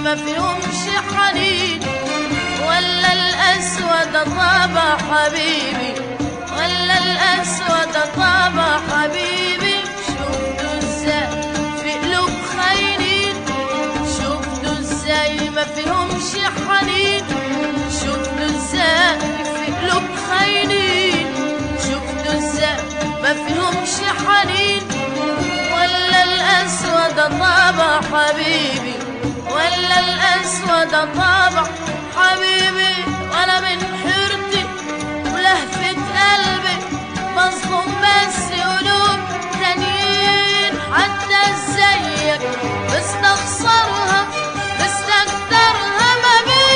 ما فيهمش حنين ولا الأسود طابع حبيبي ولا الأسود طابع حبيبي شفتوا ازاي في قلوب خاينين شفتوا ازاي ما فيهمش حنين شفتوا ازاي في قلوب خاينين شفتوا ازاي ما فيهمش حنين ولا الأسود طابع حبيبي ولا الأسود طابع حبيبي ولا من حيرتي ولهفة قلبي مظلوم بس قلوب تانيين حتى زيك مستخسرها مستكترها ما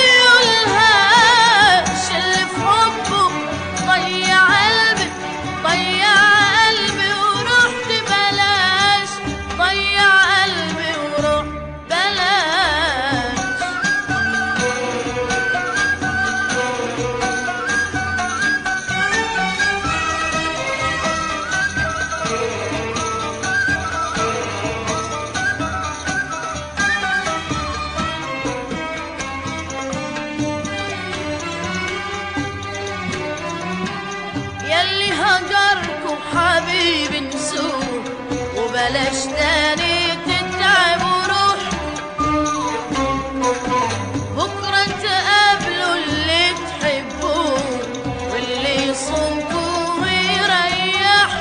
بيقولهاش اللي في حبه ضيع قلبي ضيع قلبي ورحت بلاش ضيع قلبي ورحت بلاش يلي هجركم حبيبي نسوه وبلاش تاني تتعب وروح بكرة تقابلوا اللي تحبوه واللي يصونكوا ويريح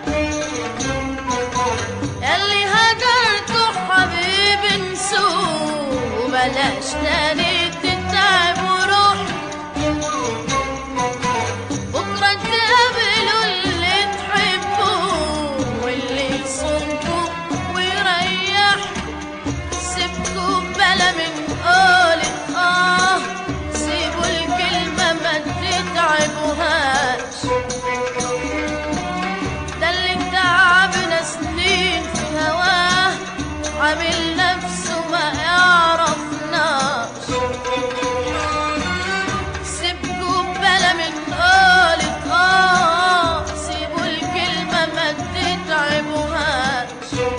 يلي هجركوا حبيبي نسوه وبلاش تاني تتعب وروح بكرة تقابلوا اللي تحبوه واللي يصونكوا ويريح سيبكوا بلا من قولة آه سيبوا الكلمة ما تتعبوهاش ده اللي تعبنا سنين في هواه عامل نفسه ما يعرفناش سيبكوا بلا من قولة آه سيبوا الكلمة ما تتعبوهاش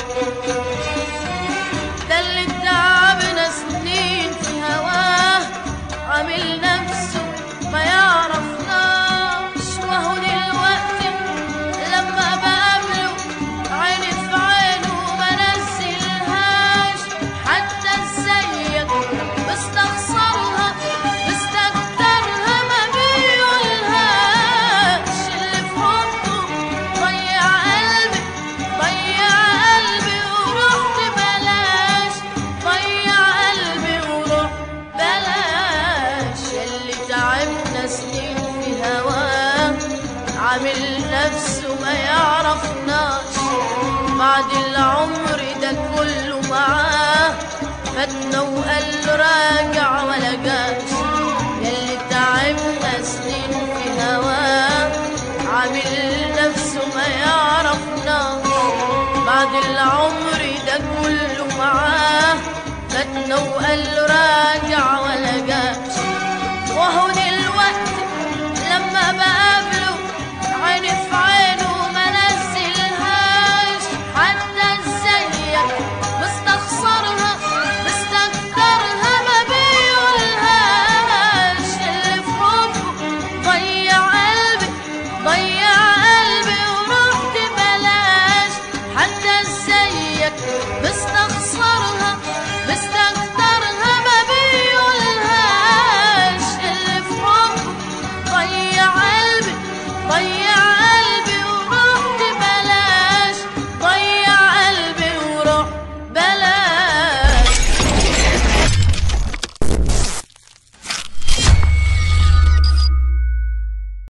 ده اللي تعبنا سنين في هواه عامل نفسه ما يعرفناش وهو دلوقتي لما بقابله عيني في عينه ما نزلهاش حتى زيك مستخسرها مستكترها ما بيقولهاش اللي في حبه ضيع قلبي ضيع قلبي ورحت بلاش ضيع قلبي ورحت بلاش يلي تعبنا سنين في هواه عامل نفسه ما يعرفناش بعد العمر ده كله معاه فاتنا وقال له راجع ولا جاش يلي تعبنا سنين في هواه عامل نفسه ما يعرفناش بعد العمر ده كله معاه فاتنا وقال له